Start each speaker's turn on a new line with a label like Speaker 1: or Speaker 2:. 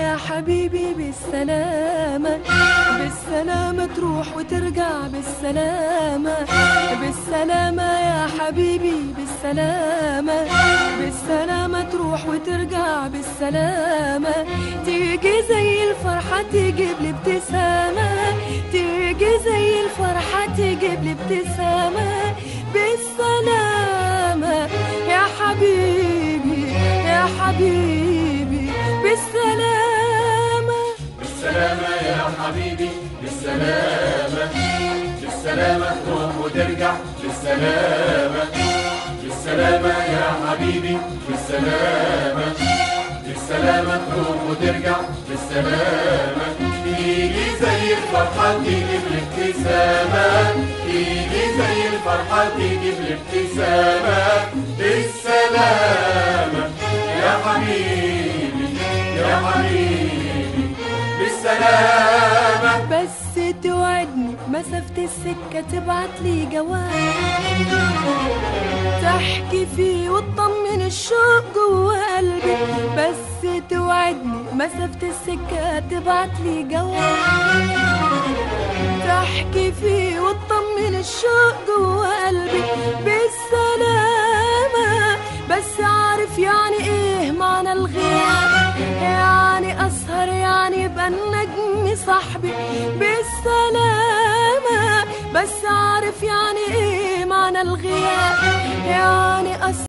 Speaker 1: يا حبيبي بالسلامة بالسلامة تروح وترجع بالسلامة بالسلامة يا حبيبي بالسلامة بالسلامة تروح وترجع بالسلامة تيجي زي الفرحة تجيب لي ابتسامة تيجي زي الفرحة تجيب لي ابتسامة بالسلامة يا حبيبي يا حبيبي بالسلامة
Speaker 2: بالسلامة يا حبيبي بالسلامة بالسلامة تروح وترجع بالسلامة بالسلامة يا حبيبي بالسلامة بالسلامة تروح وترجع بالسلامة تيجي زي الفرحة تجيب الابتسامة تيجي زي الفرحة تجيب الابتسامة بالسلامة يا حبيبي يا حبيبي بالسلامة
Speaker 1: بس توعدني مسافة السكة تبعت لي جواب تحكي فيه وتطمن الشوق جوا قلبي بس توعدني مسافة السكة تبعت لي جواب تحكي فيه وتطمن الشوق جوا قلبي بالسلامة بس عارف يعني ايه معنى الغياب يعني اسهر يعني يبقى النجم صاحبي بالسلامة بس عارف يعني ايه معنى الغياب يعني اسهر